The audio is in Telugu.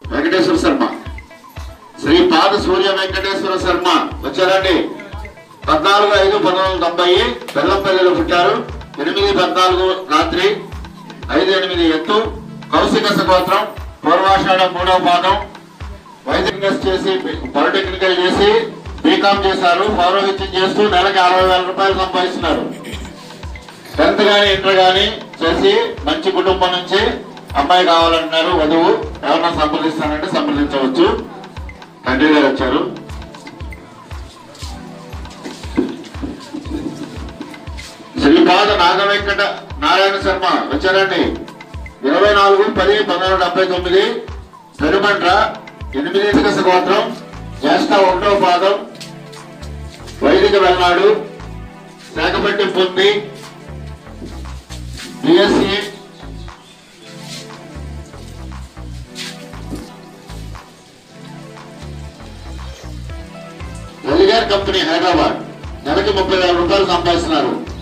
వెంకటేశ్వర శర్మ శ్రీ పాద సూర్య వెంకటేశ్వర శర్మ వచ్చారండి పద్నాలుగు ఐదు పంతొమ్మిది వందల తొంభై బెల్లంపల్లిలో పుట్టారు ఎనిమిది పద్నాలుగు రాత్రి ఐదు ఎనిమిది ఎత్తు కౌశిక గోత్రం పూర్వాషాఢ మూడవ పాదం వైద్యం చేసి పాలిటెక్నికల్ చేసి బీకామ్ చేశారు పౌరోహిత్యం చేస్తూ నెలకి అరవై వేల రూపాయలు సంపాదిస్తున్నారు టెన్త్ గానీ ఇంటర్ గానీ చేసి మంచి కుటుంబం నుంచి అమ్మాయి కావాలంటున్నారు వధువు ఎవరన్నా సంప్రదిస్తానంటే సంప్రదించవచ్చు తండ్రి గారు వచ్చారు శ్రీపాద నాగవెంకట నారాయణ శర్మ వచ్చారండి ఇరవై నాలుగు పది పంతొమ్మిది వందల డెబ్బై తొమ్మిది పెరుమంట్ర ఎనిమిది దిగస గోత్రం జ్యేష్ఠ ఒకటో పాదం వైదిక వెల్నాడు శాఖపట్టి పొంది బిఎస్సి ఎలిగార్ కంపెనీ హైదరాబాద్ నెలకి ముప్పై వేల రూపాయలు సంపాదిస్తున్నారు